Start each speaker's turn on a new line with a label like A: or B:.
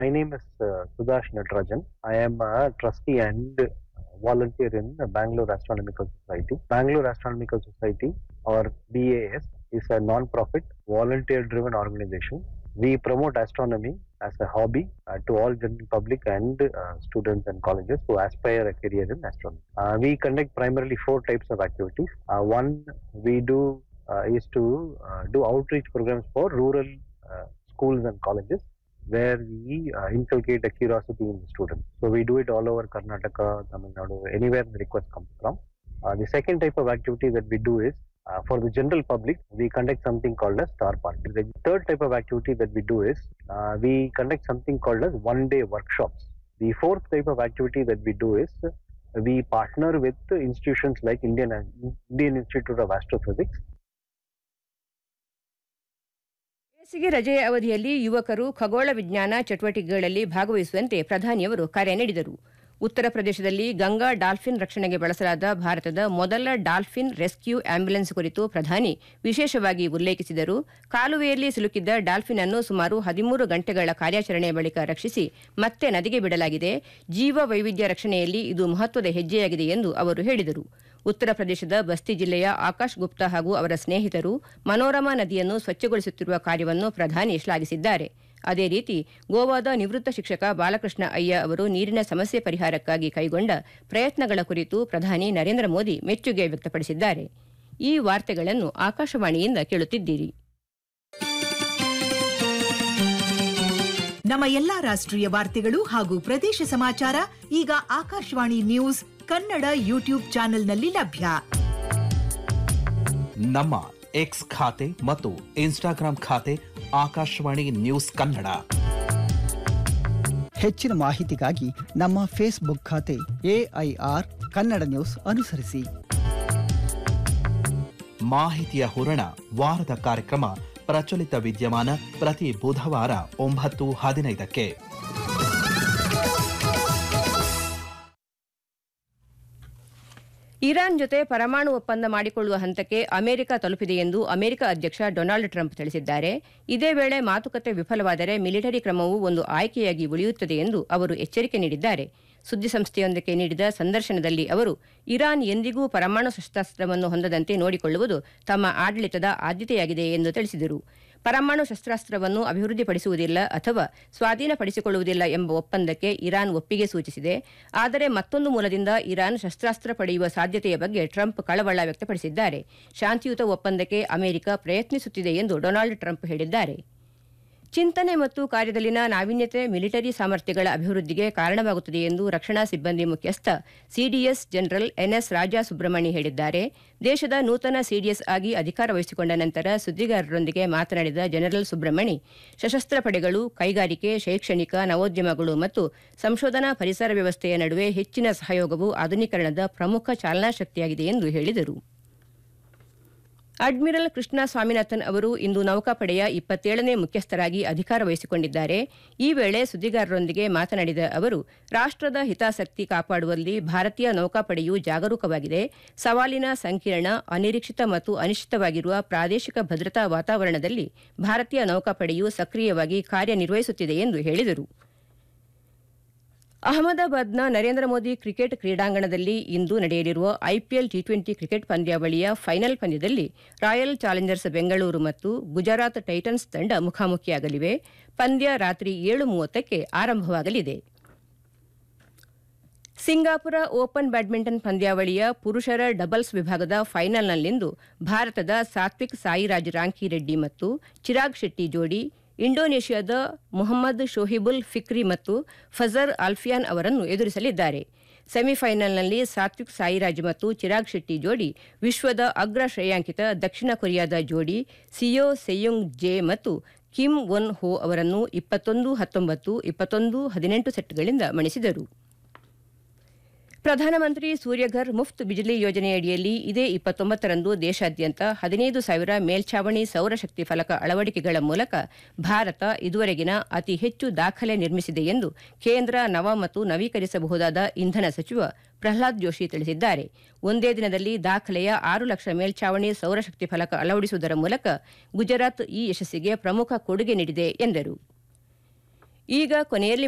A: My name is uh, Sudash Natarajan. I am a trustee and uh, volunteer in the Bangalore Astronomical Society. Bangalore Astronomical Society, or BAS, is a non-profit, volunteer-driven organization. We promote astronomy as a hobby uh, to all general public and uh, students and colleges who aspire a career in astronomy. Uh, we conduct primarily four types of activities. Uh, one we do uh, is to uh, do outreach programs for rural uh, schools and colleges where we uh, inculcate a curiosity in the students. So we do it all over Karnataka, Tamil Nadu, anywhere the request comes from. Uh, the second type of activity that we do is uh, for the general public, we conduct something called a star party. The third type of activity that we do is uh, we conduct something called as one-day workshops. The fourth type of activity that we do is uh, we partner with institutions like Indian Indian Institute of Astrophysics
B: ಬೇಸಿಗೆ ರಜೆಯ ಅವಧಿಯಲ್ಲಿ ಯುವಕರು ಖಗೋಳ ವಿಜ್ಞಾನ ಚಟುವಟಿಕೆಗಳಲ್ಲಿ ಭಾಗವಹಿಸುವಂತೆ ಪ್ರಧಾನಿಯವರು ಕರೆ ನೀಡಿದರು ಉತ್ತರ ಪ್ರದೇಶದಲ್ಲಿ ಗಂಗಾ ಡಾಲ್ಫಿನ್ ರಕ್ಷಣೆಗೆ ಬಳಸಲಾದ ಭಾರತದ ಮೊದಲ ಡಾಲ್ಫಿನ್ ರೆಸ್ಕ್ಯೂ ಆಂಬ್ಯುಲೆನ್ಸ್ ಕುರಿತು ಪ್ರಧಾನಿ ವಿಶೇಷವಾಗಿ ಉಲ್ಲೇಖಿಸಿದರು ಕಾಲುವೆಯಲ್ಲಿ ಸಿಲುಕಿದ್ದ ಡಾಲ್ಫಿನ್ ಅನ್ನು ಸುಮಾರು ಹದಿಮೂರು ಗಂಟೆಗಳ ಕಾರ್ಯಾಚರಣೆಯ ಬಳಿಕ ರಕ್ಷಿಸಿ ಮತ್ತೆ ನದಿಗೆ ಬಿಡಲಾಗಿದೆ ಜೀವ ವೈವಿಧ್ಯ ರಕ್ಷಣೆಯಲ್ಲಿ ಇದು ಮಹತ್ವದ ಹೆಜ್ಜೆಯಾಗಿದೆ ಎಂದು ಅವರು ಹೇಳಿದರು ಉತ್ತರ ಪ್ರದೇಶದ ಬಸ್ತಿ ಜಿಲ್ಲೆಯ ಆಕಾಶ್ ಗುಪ್ತಾ ಹಾಗೂ ಅವರ ಸ್ನೇಹಿತರು ಮನೋರಮಾ ನದಿಯನ್ನು ಸ್ವಚ್ಛಗೊಳಿಸುತ್ತಿರುವ ಕಾರ್ಯವನ್ನು ಪ್ರಧಾನಿ ಶ್ಲಾಘಿಸಿದ್ದಾರೆ ಅದೇ ರೀತಿ ಗೋವಾದ ನಿವೃತ್ತ ಶಿಕ್ಷಕ ಬಾಲಕೃಷ್ಣ ಅಯ್ಯ ಅವರು ನೀರಿನ ಸಮಸ್ಯೆ ಪರಿಹಾರಕ್ಕಾಗಿ ಕೈಗೊಂಡ ಪ್ರಯತ್ನಗಳ ಕುರಿತು ಪ್ರಧಾನಿ ನರೇಂದ್ರ ಮೋದಿ ಮೆಚ್ಚುಗೆ ವ್ಯಕ್ತಪಡಿಸಿದ್ದಾರೆ ಈ ವಾರ್ತೆಗಳನ್ನು ಆಕಾಶವಾಣಿಯಿಂದ ಕೇಳುತ್ತಿದ್ದೀರಿ
C: ನಮ್ಮ ಎಲ್ಲಾ ರಾಷ್ಟ್ರೀಯ ವಾರ್ತೆಗಳು ಹಾಗೂ ಪ್ರದೇಶ ಸಮಾಚಾರ ಈಗ ಆಕಾಶವಾಣಿ ನ್ಯೂಸ್ ಕನ್ನಡ ಯೂಟ್ಯೂಬ್ ಚಾನೆಲ್ನಲ್ಲಿ ಲಭ್ಯ
D: ನಮ್ಮ ಎಕ್ಸ್ ಖಾತೆ ಮತ್ತು ಇನ್ಸ್ಟಾಗ್ರಾಂ ಖಾತೆ ಆಕಾಶವಾಣಿ ನ್ಯೂಸ್ ಕನ್ನಡ
E: ಹೆಚ್ಚಿನ ಮಾಹಿತಿಗಾಗಿ ನಮ್ಮ ಫೇಸ್ಬುಕ್ ಖಾತೆ ಎಐಆರ್ ಕನ್ನಡ ನ್ಯೂಸ್ ಅನುಸರಿಸಿ
D: ಮಾಹಿತಿಯ ಹೂರಣ ವಾರದ ಕಾರ್ಯಕ್ರಮ ಪ್ರಚಲಿತ ವಿದ್ಯಮಾನ ಪ್ರತಿ ಬುಧವಾರ ಒಂಬತ್ತು ಹದಿನೈದಕ್ಕೆ
B: ಇರಾನ್ ಜೊತೆ ಪರಮಾಣು ಒಪ್ಪಂದ ಮಾಡಿಕೊಳ್ಳುವ ಹಂತಕ್ಕೆ ಅಮೆರಿಕ ತಲುಪಿದೆ ಎಂದು ಅಮೆರಿಕ ಅಧ್ಯಕ್ಷ ಡೊನಾಲ್ಡ್ ಟ್ರಂಪ್ ತಿಳಿಸಿದ್ದಾರೆ ಇದೇ ವೇಳೆ ಮಾತುಕತೆ ವಿಫಲವಾದರೆ ಮಿಲಿಟರಿ ಕ್ರಮವು ಒಂದು ಆಯ್ಕೆಯಾಗಿ ಉಳಿಯುತ್ತದೆ ಎಂದು ಅವರು ಎಚ್ಚರಿಕೆ ನೀಡಿದ್ದಾರೆ ಸುದ್ದಿಸಂಸ್ಥೆಯೊಂದಕ್ಕೆ ನೀಡಿದ ಸಂದರ್ಶನದಲ್ಲಿ ಅವರು ಇರಾನ್ ಎಂದಿಗೂ ಪರಮಾಣು ಶಸ್ತ್ರಾಸ್ತ್ರವನ್ನು ಹೊಂದದಂತೆ ನೋಡಿಕೊಳ್ಳುವುದು ತಮ್ಮ ಆಡಳಿತದ ಆದ್ಯತೆಯಾಗಿದೆ ಎಂದು ತಿಳಿಸಿದರು ಪರಮಾಣು ಶಸ್ತ್ರಾಸ್ತ್ರವನ್ನು ಅಭಿವೃದ್ಧಿಪಡಿಸುವುದಿಲ್ಲ ಅಥವಾ ಸ್ವಾಧೀನಪಡಿಸಿಕೊಳ್ಳುವುದಿಲ್ಲ ಎಂಬ ಒಪ್ಪಂದಕ್ಕೆ ಇರಾನ್ ಒಪ್ಪಿಗೆ ಸೂಚಿಸಿದೆ ಆದರೆ ಮತ್ತೊಂದು ಮೂಲದಿಂದ ಇರಾನ್ ಶಸ್ತ್ರಾಸ್ತ್ರ ಪಡೆಯುವ ಸಾಧ್ಯತೆಯ ಬಗ್ಗೆ ಟ್ರಂಪ್ ಕಳವಳ ವ್ಯಕ್ತಪಡಿಸಿದ್ದಾರೆ ಶಾಂತಿಯುತ ಒಪ್ಪಂದಕ್ಕೆ ಅಮೆರಿಕ ಪ್ರಯತ್ನಿಸುತ್ತಿದೆ ಎಂದು ಡೊನಾಲ್ಡ್ ಟ್ರಂಪ್ ಹೇಳಿದ್ದಾರೆ ಚಿಂತನೆ ಮತ್ತು ಕಾರ್ಯದಲ್ಲಿನ ನಾವೀನ್ಯತೆ ಮಿಲಿಟರಿ ಸಾಮರ್ಥ್ಯಗಳ ಅಭಿವೃದ್ಧಿಗೆ ಕಾರಣವಾಗುತ್ತದೆ ಎಂದು ರಕ್ಷಣಾ ಸಿಬ್ಬಂದಿ ಮುಖ್ಯಸ್ಥ CDS general N S Raja Subramani ಹೇಳಿದ್ದಾರೆ ದೇಶದ ನೂತನ ಸಿಡಿಎಸ್ ಆಗಿ ಅಧಿಕಾರ ವಹಿಸಿಕೊಂಡ ನಂತರ ಸುದ್ದಿಗಾರರೊಂದಿಗೆ ಮಾತನಾಡಿದ ಜನರಲ್ ಸುಬ್ರಹ್ಮಣಿ ಸಶಸ್ತ್ರ ಪಡೆಗಳು ಕೈಗಾರಿಕೆ ಶೈಕ್ಷಣಿಕ ನವೋದ್ಯಮಗಳು ಮತ್ತು ಸಂಶೋಧನಾ ಪರಿಸರ ವ್ಯವಸ್ಥೆಯ ನಡುವೆ ಹೆಚ್ಚಿನ ಸಹಯೋಗವು ಆಧುನೀಕರಣದ ಪ್ರಮುಖ ಚಾಲನಾ ಶಕ್ತಿಯಾಗಿದೆ ಎಂದು ಹೇಳಿದರು ಅಡ್ಮಿರಲ್ ಕೃಷ್ಣ ಸ್ವಾಮಿನಾಥನ್ ಅವರು ಇಂದು ನೌಕಾಪಡೆಯ ಇಪ್ಪತ್ತೇಳನೇ ಮುಖ್ಯಸ್ಥರಾಗಿ ಅಧಿಕಾರ ವಹಿಸಿಕೊಂಡಿದ್ದಾರೆ ಈ ವೇಳೆ ಸುದ್ದಿಗಾರರೊಂದಿಗೆ ಮಾತನಾಡಿದ ಅವರು ರಾಷ್ಟದ ಹಿತಾಸಕ್ತಿ ಕಾಪಾಡುವಲ್ಲಿ ಭಾರತೀಯ ನೌಕಾಪಡೆಯು ಜಾಗರೂಕವಾಗಿದೆ ಸವಾಲಿನ ಸಂಕೀರ್ಣ ಅನಿರೀಕ್ಷಿತ ಮತ್ತು ಅನಿಶ್ಚಿತವಾಗಿರುವ ಪ್ರಾದೇಶಿಕ ಭದ್ರತಾ ವಾತಾವರಣದಲ್ಲಿ ಭಾರತೀಯ ನೌಕಾಪಡೆಯು ಸಕ್ರಿಯವಾಗಿ ಕಾರ್ಯನಿರ್ವಹಿಸುತ್ತಿದೆ ಎಂದು ಹೇಳಿದರು ಅಹಮದಾಬಾದ್ನ ನರೇಂದ್ರ ಮೋದಿ ಕ್ರಿಕೆಟ್ ಕ್ರೀಡಾಂಗಣದಲ್ಲಿ ಇಂದು ನಡೆಯಲಿರುವ ಐಪಿಎಲ್ ಟಿ ಟ್ವೆಂಟಿ ಕ್ರಿಕೆಟ್ ಪಂದ್ಯಾವಳಿಯ ಫೈನಲ್ ಪಂದ್ಯದಲ್ಲಿ ರಾಯಲ್ ಚಾಲೆಂಜರ್ಸ್ ಬೆಂಗಳೂರು ಮತ್ತು ಗುಜರಾತ್ ಟೈಟನ್ಸ್ ತಂಡ ಮುಖಾಮುಖಿಯಾಗಲಿವೆ ಪಂದ್ಯ ರಾತ್ರಿ ಏಳು ಮೂವತ್ತಕ್ಕೆ ಆರಂಭವಾಗಲಿದೆ ಸಿಂಗಾಪುರ ಓಪನ್ ಬ್ಯಾಡ್ಮಿಂಟನ್ ಪಂದ್ಯಾವಳಿಯ ಪುರುಷರ ಡಬಲ್ಸ್ ವಿಭಾಗದ ಫೈನಲ್ನಲ್ಲಿಂದು ಭಾರತದ ಸಾತ್ವಿಕ್ ಸಾಯಿರಾಜ್ ರಾಂಕಿರೆಡ್ಡಿ ಮತ್ತು ಚಿರಾಗ್ ಶೆಟ್ಟಿ ಜೋಡಿ ಇಂಡೋನೇಷ್ಯಾದ ಮೊಹಮ್ಮದ್ ಶೋಹಿಬುಲ್ ಫಿಕ್ರಿ ಮತ್ತು ಫಜರ್ ಅಲ್ಫಿಯಾನ್ ಅವರನ್ನು ಎದುರಿಸಲಿದ್ದಾರೆ ಸೆಮಿಫೈನಲ್ನಲ್ಲಿ ಸಾತ್ವಿಕ್ ಸಾಯಿರಾಜ್ ಮತ್ತು ಚಿರಾಗ್ ಶೆಟ್ಟಿ ಜೋಡಿ ವಿಶ್ವದ ಅಗ್ರ ಶ್ರೇಯಾಂಕಿತ ದಕ್ಷಿಣ ಕೊರಿಯಾದ ಜೋಡಿ ಸಿಯೋ ಸೆಯುಂಗ್ ಜೆ ಮತ್ತು ಕಿಮ್ ಒನ್ ಹೋ ಅವರನ್ನು ಇಪ್ಪತ್ತೊಂದು ಹತ್ತೊಂಬತ್ತು ಇಪ್ಪತ್ತೊಂದು ಹದಿನೆಂಟು ಸೆಟ್ಗಳಿಂದ ಮಣಿಸಿದರು ಪ್ರಧಾನಮಂತ್ರಿ ಸೂರ್ಯಘರ್ ಮುಫ್ತ್ ಬಿಜಿಲಿ ಯೋಜನೆಯಡಿಯಲ್ಲಿ ಇದೇ ಇಪ್ಪತ್ತೊಂಬತ್ತರಂದು ದೇಶಾದ್ಯಂತ ಹದಿನೈದು ಸಾವಿರ ಮೇಲ್ಛಾವಣಿ ಸೌರಶಕ್ತಿ ಫಲಕ ಅಳವಡಿಕೆಗಳ ಮೂಲಕ ಭಾರತ ಇದುವರೆಗಿನ ಅತಿ ಹೆಚ್ಚು ದಾಖಲೆ ನಿರ್ಮಿಸಿದೆ ಎಂದು ಕೇಂದ್ರ ನವ ಮತ್ತು ನವೀಕರಿಸಬಹುದಾದ ಇಂಧನ ಸಚಿವ ಪ್ರಹ್ಲಾದ್ ಜೋಶಿ ತಿಳಿಸಿದ್ದಾರೆ ಒಂದೇ ದಿನದಲ್ಲಿ ದಾಖಲೆಯ ಆರು ಲಕ್ಷ ಮೇಲ್ಛಾವಣಿ ಸೌರಶಕ್ತಿ ಫಲಕ ಅಳವಡಿಸುವುದರ ಮೂಲಕ ಗುಜರಾತ್ ಈ ಯಶಸ್ಸಿಗೆ ಪ್ರಮುಖ ಕೊಡುಗೆ ನೀಡಿದೆ ಎಂದರು ಈಗ ಕೊನೆಯಲ್ಲಿ